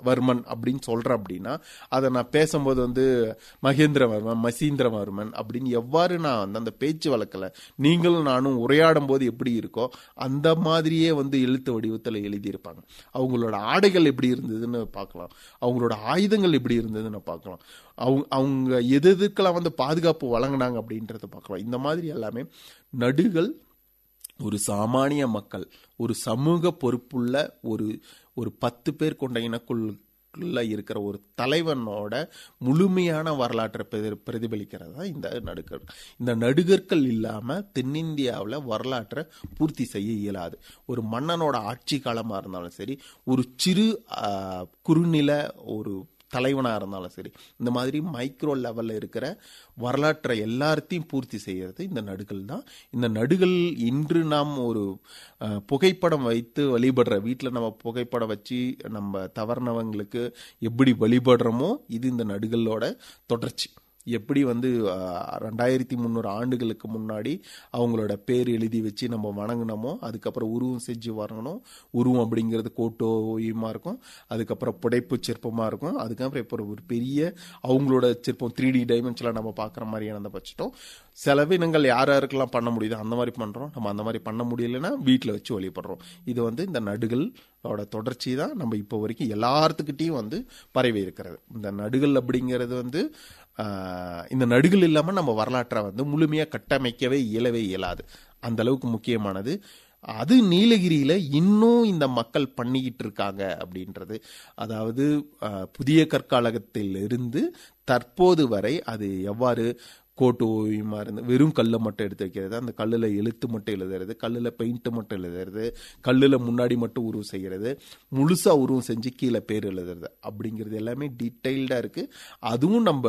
வர்மன் அப்படின்னு சொல்றேன் அப்படின்னா அதை நான் பேசும்போது வந்து மகேந்திரவர்மன் மசீந்திரவர்மன் அப்படின்னு எவ்வாறு நான் வந்து அந்த பேச்சு வழக்கில் நீங்களும் நானும் உரையாடும் போது எப்படி இருக்கோ அந்த மாதிரியே வந்து எழுத்து வடிவத்தில் எழுதியிருப்பாங்க அவங்களோட ஆடைகள் எப்படி இருந்ததுன்னு பார்க்கலாம் அவங்களோட ஆயுதங்கள் எப்படி இருந்ததுன்னு பார்க்கலாம் அவங்க அவங்க எது எதுக்கெல்லாம் வந்து பாதுகாப்பு வழங்கினாங்க அப்படின்றத பார்க்கலாம் இந்த மாதிரி எல்லாமே நடுகள் ஒரு சாமானிய மக்கள் ஒரு சமூக பொறுப்புள்ள ஒரு ஒரு பத்து பேர் கொண்ட இனக்குழுக்குள்ள இருக்கிற ஒரு தலைவனோட முழுமையான வரலாற்றை பிரதி- பிரதிபலிக்கிறது தான் இந்த நடுகர் இந்த நடுகர்கள் இல்லாம தென்னிந்தியாவில் வரலாற்றை பூர்த்தி செய்ய இயலாது ஒரு மன்னனோட ஆட்சி காலமா இருந்தாலும் சரி ஒரு சிறு ஆ, குறுநில ஒரு தலைவனா இருந்தாலும் சரி இந்த மாதிரி மைக்ரோ லெவல்ல இருக்கிற வரலாற்றை எல்லாத்தையும் பூர்த்தி செய்யறது இந்த நடுகள் தான் இந்த நடுகள் இன்று நாம் ஒரு அஹ், புகைப்படம் வைத்து வழிபடுற வீட்டில் நம்ம புகைப்படம் வச்சு நம்ம தவறினவங்களுக்கு எப்படி வழிபடுறோமோ இது இந்த நடுகளோட தொடர்ச்சி எப்படி வந்து அஹ், ரெண்டாயிரத்தி முந்நூறு ஆண்டுகளுக்கு முன்னாடி அவங்களோட பேர் எழுதி வச்சு நம்ம வணங்கினோமோ அதுக்கப்புறம் உருவம் செஞ்சு வணங்கணும் உருவம் அப்படிங்கிறது கோட்டோ ஓவியமா இருக்கும் அதுக்கப்புறம் புடைப்பு சிற்பமா இருக்கும் அதுக்கப்புறம் இப்போ ஒரு பெரிய அவங்களோட சிற்பம் த்ரீ டி டைமென்ஷனில் நம்ம பார்க்குற மாதிரியான பட்சட்டும் செலவினங்கள் யார் யாருக்கெல்லாம் பண்ண முடியுதோ அந்த மாதிரி பண்றோம் நம்ம அந்த மாதிரி பண்ண முடியலன்னா வீட்டில் வச்சு வழிபடுறோம் இது வந்து இந்த நடுகளோட தொடர்ச்சி தான் நம்ம இப்போ வரைக்கும் எல்லாத்துக்கிட்டையும் வந்து பரவி இருக்கிறது இந்த நடுகள் அப்படிங்கிறது வந்து ஆஹ், இந்த நடுகள் இல்லாமல் நம்ம வரலாற்றை வந்து முழுமையாக கட்டமைக்கவே இயலவே இயலாது அந்த அளவுக்கு முக்கியமானது அது நீலகிரியில இன்னும் இந்த மக்கள் பண்ணிக்கிட்டு இருக்காங்க அப்படின்றது அதாவது ஆஹ், புதிய கற்காலகத்தில் இருந்து தற்போது வரை அது எவ்வாறு கோட்டு ஓவியமா இருந்து வெறும் கல்லை மட்டும் எடுத்து வைக்கிறது அந்த கல்லுல எழுத்து மட்டும் எழுதுறது கல்லுல பெயிண்ட் மட்டும் எழுதுறது கல்லுல முன்னாடி மட்டும் உருவம் செய்கிறது முழுசா உருவம் செஞ்சு கீழே பேர் எழுதுறது அப்படிங்கிறது எல்லாமே டீட்டெயில்டா இருக்கு அதுவும் நம்ம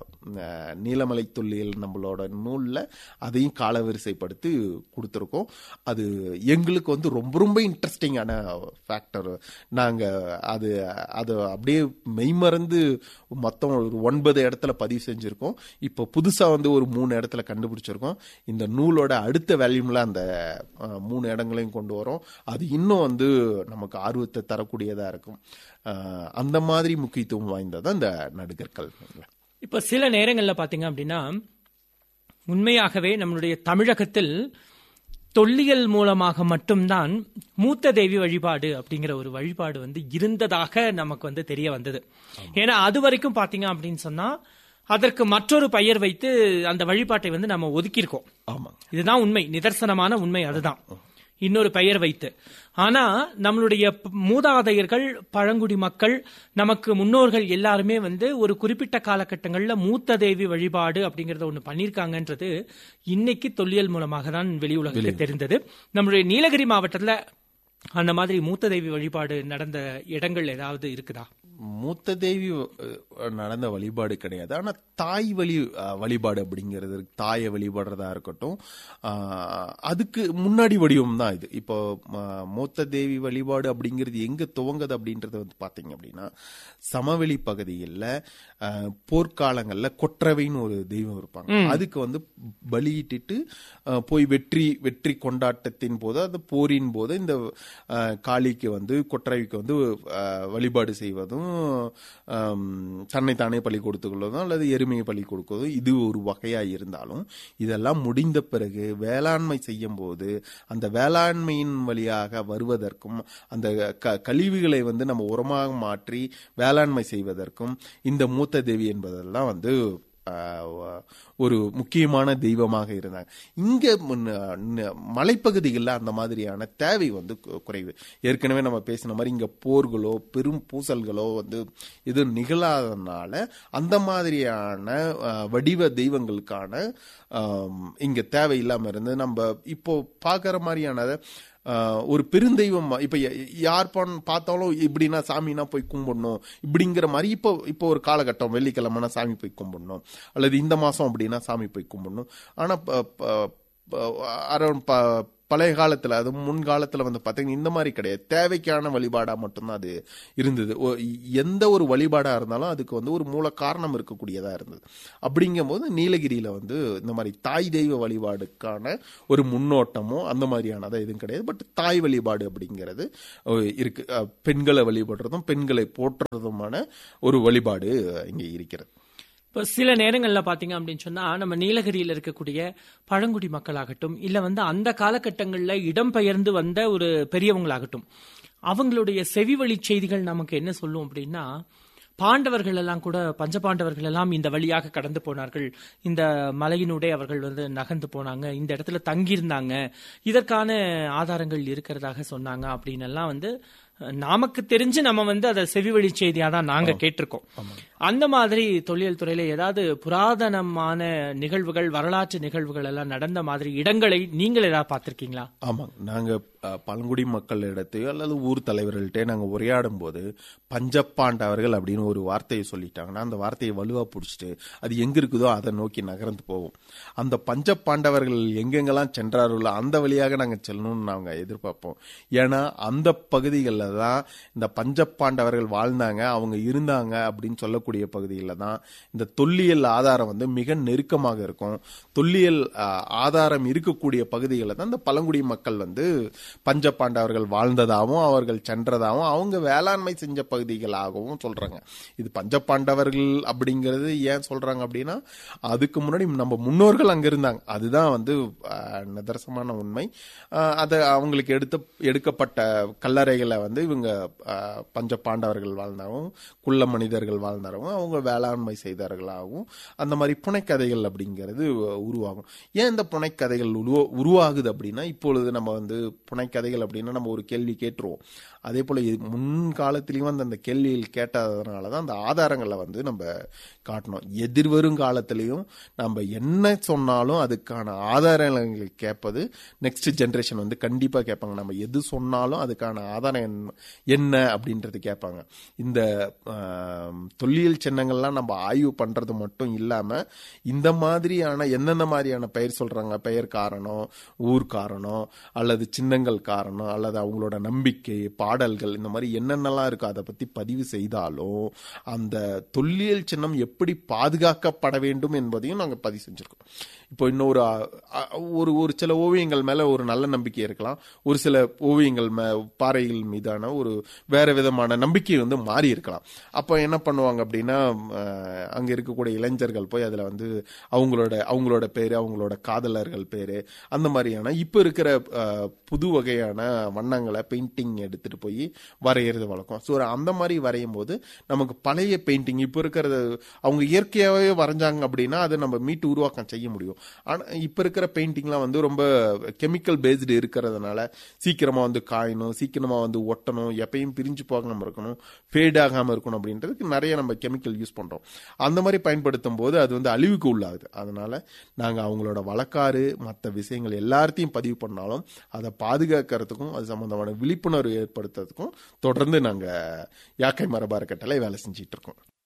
அஹ், நீலமலை தொல்லியல் நம்மளோட நூல்ல அதையும் காலவரிசைப்படுத்தி கொடுத்துருக்கோம் அது எங்களுக்கு வந்து ரொம்ப ரொம்ப இன்ட்ரெஸ்டிங்கான ஃபேக்டர் நாங்க அது அது அப்படியே மெய்மறந்து மொத்தம் ஒரு ஒன்பது இடத்துல பதிவு செஞ்சிருக்கோம் இப்போ புதுசா வந்து ஒரு மூணு இடத்துல கண்டுபிடிச்சிருக்கோம் இந்த நூலோட அடுத்த வேல்யூம்ல அந்த அஹ், மூணு இடங்களையும் கொண்டு வரோம் அது இன்னும் வந்து நமக்கு ஆர்வத்தை தரக்கூடியதா இருக்கும் அஹ், அந்த மாதிரி முக்கியத்துவம் வாய்ந்ததான் இந்த நடுகற்கள் இப்ப சில நேரங்கள்ல பாத்தீங்க அப்படின்னா உண்மையாகவே நம்மளுடைய தமிழகத்தில் தொல்லியல் மூலமாக மட்டும்தான் மூத்த தேவி வழிபாடு அப்படிங்கிற ஒரு வழிபாடு வந்து இருந்ததாக நமக்கு வந்து தெரிய வந்தது ஏன்னா அது வரைக்கும் பாத்தீங்க அப்படின்னு சொன்னா அதற்கு மற்றொரு பெயர் வைத்து அந்த வழிபாட்டை வந்து நம்ம ஒதுக்கியிருக்கோம் ஆமா இதுதான் உண்மை நிதர்சனமான உண்மை அதுதான் இன்னொரு பெயர் வைத்து ஆனா நம்மளுடைய ப- மூதாதையர்கள் பழங்குடி மக்கள் நமக்கு முன்னோர்கள் எல்லாருமே வந்து ஒரு குறிப்பிட்ட காலகட்டங்கள்ல மூத்த தேவி வழிபாடு அப்படிங்கறத ஒண்ணு பண்ணிருக்காங்கன்றது இன்னைக்கு தொல்லியல் மூலமாக தான் வெளி உலகுக்கு தெரிந்தது நம்மளுடைய நீலகிரி மாவட்டத்துல அந்த மாதிரி மூத்த தேவி வழிபாடு நடந்த இடங்கள் ஏதாவது இருக்குதா மூத்த தேவி அஹ், நடந்த வழிபாடு கிடையாது ஆனா தாய் வழி அஹ், வழிபாடு அப்படிங்கிறது இருக்கு. தாயை வழிபடுறதா இருக்கட்டும் அஹ், அதுக்கு முன்னாடி வடிவம் தான் இது இப்போ ம- மூத்த தேவி வழிபாடு அப்படிங்கிறது எங்க துவங்குது அப்படின்றது வந்து பாத்தீங்க அப்படின்னா சமவெளி பகுதிகளில் போர்க்காலங்கள்ல கொற்றவைன்னு ஒரு தெய்வம் இருப்பாங்க அதுக்கு வந்து பலியிட்டுட்டு அஹ், போய் வெற்றி வெற்றி கொண்டாட்டத்தின் போது அந்த போரின் போது இந்த அஹ், காளிக்கு வந்து கொற்றவைக்கு வந்து அஹ், வழிபாடு செய்வதும் ஆம், தன்னைத்தானே பலி கொடுத்துக் கொள்வதும் அல்லது எருமையை பலி கொடுப்பதும் இது ஒரு வகையா இருந்தாலும் இதெல்லாம் முடிந்த பிறகு வேளாண்மை செய்யும் போது அந்த வேளாண்மையின் வழியாக வருவதற்கும் அந்த க- கழிவுகளை வந்து நம்ம உரமாக மாற்றி வேளாண்மை செய்வதற்கும் இந்த மூத்த தேவி என்பதெல்லாம் வந்து ஆஹ், ஒரு முக்கியமான தெய்வமாக இருந்தாங்க இங்க முன்ன- ந- மலைப்பகுதிகளில் அந்த மாதிரியான தேவை வந்து கு- குறைவு ஏற்கனவே நம்ம பேசின மாதிரி இங்க போர்களோ பெரும் பூசல்களோ வந்து இது நிகழாதனால அந்த மாதிரியான ஆஹ், வடிவ தெய்வங்களுக்கான ஆம், இங்க தேவை இல்லாம இருந்து நம்ம இப்போ பார்க்குற மாதிரியான ஆஹ், ஒரு பெருந்தெய்வம் இப்ப ய- யார் பண் பார்த்தாலும் இப்படின்னா சாமினா போய் கும்பிடணும் இப்படிங்கிற மாதிரி இப்போ இப்போ ஒரு காலகட்டம் வெள்ளிக்கிழமைனா சாமி போய் கும்பிடணும் அல்லது இந்த மாசம் அப்படின்னா சாமி போய் கும்பிடணும் ஆனா அரௌண்ட் பழைய காலத்துல அது முன்காலத்துல வந்து பாத்தீங்கன்னா இந்த மாதிரி கிடையாது தேவைக்கான வழிபாடா மட்டும்தான் அது இருந்தது ஒ- எந்த ஒரு வழிபாடா இருந்தாலும் அதுக்கு வந்து ஒரு மூல காரணம் இருக்கக்கூடியதா இருந்தது அப்படிங்கும்போது நீலகிரியில வந்து இந்த மாதிரி தாய் தெய்வ வழிபாடுக்கான ஒரு முன்னோட்டமோ அந்த மாதிரியானதா எதுவும் கிடையாது பட் தாய் வழிபாடு அப்படிங்கிறது அஹ், இருக்கு அஹ், பெண்களை வழிபடுறதும் பெண்களை போற்றுறதுமான ஒரு வழிபாடு இங்க இருக்கிறது இப்போ சில நேரங்கள்ல பாத்தீங்க அப்படின்னு சொன்னா நம்ம நீலகிரியில இருக்கக்கூடிய பழங்குடி மக்களாகட்டும் இல்ல வந்து அந்த காலகட்டங்கள்ல இடம்பெயர்ந்து வந்த ஒரு பெரியவங்களாகட்டும் அவங்களுடைய செவிவழி செய்திகள் நமக்கு என்ன சொல்லும் அப்படின்னா பாண்டவர்கள் எல்லாம் கூட பஞ்சபாண்டவர்கள் எல்லாம் இந்த வழியாக கடந்து போனார்கள் இந்த மலையினூடே அவர்கள் வந்து நகர்ந்து போனாங்க இந்த இடத்துல தங்கியிருந்தாங்க இதற்கான ஆதாரங்கள் இருக்கிறதாக சொன்னாங்க அப்படின்னு எல்லாம் வந்து அஹ், நமக்கு தெரிஞ்சு நம்ம வந்து அதை செவிவழி செய்தியா தான் நாங்க கேட்டிருக்கோம் அந்த மாதிரி தொழில் துறையில ஏதாவது புராதனமான நிகழ்வுகள் வரலாற்று நிகழ்வுகள் எல்லாம் நடந்த மாதிரி இடங்களை நீங்கள் ஏதாவது பார்த்திருக்கீங்களா ஆமாங்க நாங்க அஹ், பழங்குடி மக்கள் இடத்தையோ அல்லது ஊர் தலைவர்கள்ட்டே நாங்க உரையாடும் போது பஞ்சப்பாண்டவர்கள் அப்படின்னு ஒரு வார்த்தையை சொல்லிட்டாங்கன்னா அந்த வார்த்தையை வலுவா பிடிச்சிட்டு அது எங்க இருக்குதோ அதை நோக்கி நகர்ந்து போவோம் அந்த பஞ்சப்பாண்டவர்கள் எங்கெங்கெல்லாம் சென்றார்களோ அந்த வழியாக நாங்க செல்லணும்னு நாங்க எதிர்பார்ப்போம் ஏன்னா அந்த பகுதிகளில் தான் இந்த பஞ்சப்பாண்டவர்கள் வாழ்ந்தாங்க அவங்க இருந்தாங்க அப்படின்னு சொல்லக்கூடிய பகுதிகளில் தான் இந்த தொல்லியல் ஆதாரம் வந்து மிக நெருக்கமாக இருக்கும் தொல்லியல் அஹ், ஆதாரம் இருக்கக்கூடிய பகுதிகளில் தான் இந்த பழங்குடி மக்கள் வந்து பஞ்சபாண்டவர்கள் வாழ்ந்ததாகவும் அவர்கள் சென்றதாகவும் அவங்க வேளாண்மை செஞ்ச பகுதிகளாகவும் சொல்றாங்க இது பஞ்சபாண்டவர்கள் அப்படிங்கிறது ஏன் சொல்றாங்க அப்படின்னா அதுக்கு முன்னாடி நம்ம முன்னோர்கள் அங்க இருந்தாங்க அதுதான் வந்து அஹ், நிதர்சனமான உண்மை அஹ், அதை அவங்களுக்கு எடுத்த எடுக்கப்பட்ட கல்லறைகளை வந்து இவங்க அஹ், பஞ்ச பாண்டவர்கள் வாழ்ந்தாகவும் குள்ள மனிதர்கள் வாழ்ந்தாகவும் அவங்க வேளாண்மை செய்தார்களாகவும் அந்த மாதிரி புனைக்கதைகள் அப்படிங்கிறது உருவாகும் ஏன் இந்த புனைக்கதைகள் உருவா உருவாகுது அப்படின்னா இப்பொழுது நம்ம வந்து புனைக்கதைகள் அப்படின்னா நம்ம ஒரு கேள்வி கேட்டுருவோம் அதே போல இது முன்காலத்திலையும் வந்து அந்த கேள்விகள் கேட்டதுனால தான் அந்த ஆதாரங்களை வந்து நம்ம காட்டணும் எதிர்வரும் காலத்திலையும் நம்ம என்ன சொன்னாலும் அதுக்கான ஆதாரங்களை கேட்பது நெக்ஸ்ட் ஜென்ரேஷன் வந்து கண்டிப்பா கேட்பாங்க நம்ம எது சொன்னாலும் அதுக்கான ஆதாரம் என்ன- என்ன அப்படின்றது கேட்பாங்க இந்த ஆம், தொல்லியல் சின்னங்கள்லாம் நம்ம ஆய்வு பண்றது மட்டும் இல்லாம இந்த மாதிரியான எந்தெந்த மாதிரியான பெயர் சொல்றாங்க பெயர் காரணம் ஊர் காரணம் அல்லது சின்னங்கள் காரணம் அல்லது அவங்களோட நம்பிக்கை பாடல்கள் இந்த மாதிரி என்னென்னலாம் இருக்கோ அதை பத்தி பதிவு செய்தாலும் அந்த தொல்லியல் சின்னம் எப்படி பாதுகாக்கப்பட வேண்டும் என்பதையும் நாங்க பதிவு செஞ்சிருக்கோம் இப்போ இன்னொரு அ, அ, ஒரு ஒரு சில ஓவியங்கள் மேல ஒரு நல்ல நம்பிக்கை இருக்கலாம் ஒரு சில ஓவியங்கள் மே பாறைகள் மீதான ஒரு வேற விதமான நம்பிக்கை வந்து மாறி இருக்கலாம் அப்போ என்ன பண்ணுவாங்க அப்படின்னா அஹ், அங்க இருக்கக்கூடிய இளைஞர்கள் போய் அதுல வந்து அவங்களோட அவங்களோட பேரு அவங்களோட காதலர்கள் பேரு அந்த மாதிரியான இப்ப இருக்கிற அஹ், புது வகையான வண்ணங்களை பெயிண்டிங் எடுத்துட்டு போய் வரைகிறது வழக்கம் ஸோ அந்த மாதிரி வரையும் போது நமக்கு பழைய பெயிண்டிங் இப்போ இருக்கிறது அவங்க இயற்கையாகவே வரைஞ்சாங்க அப்படின்னா அதை நம்ம மீட்டு உருவாக்கம் செய்ய முடியும் ஆனா இப்ப இருக்கிற பெயிண்டிங்லாம் வந்து ரொம்ப கெமிக்கல் பேஸ்டு இருக்கிறதுனால சீக்கிரமா வந்து காயணும் சீக்கிரமா வந்து ஒட்டணும் எப்பயும் பிரிஞ்சு போகாம இருக்கணும் ஃபேட் ஆகாம இருக்கணும் அப்படின்றதுக்கு நிறைய நம்ம கெமிக்கல் யூஸ் பண்றோம் அந்த மாதிரி பயன்படுத்தும் போது அது வந்து அழிவுக்கு உள்ளாகுது அதனால நாங்க அவங்களோட வழக்காறு மற்ற விஷயங்கள் எல்லாத்தையும் பதிவு பண்ணாலும் அதை பாதுகாக்கிறதுக்கும் அது சம்பந்தமான விழிப்புணர்வு ஏற்படுத்துறதுக்கும் தொடர்ந்து நாங்க யாக்கை மரபார கட்டளை வேலை செஞ்சிட்டு இருக்கோம்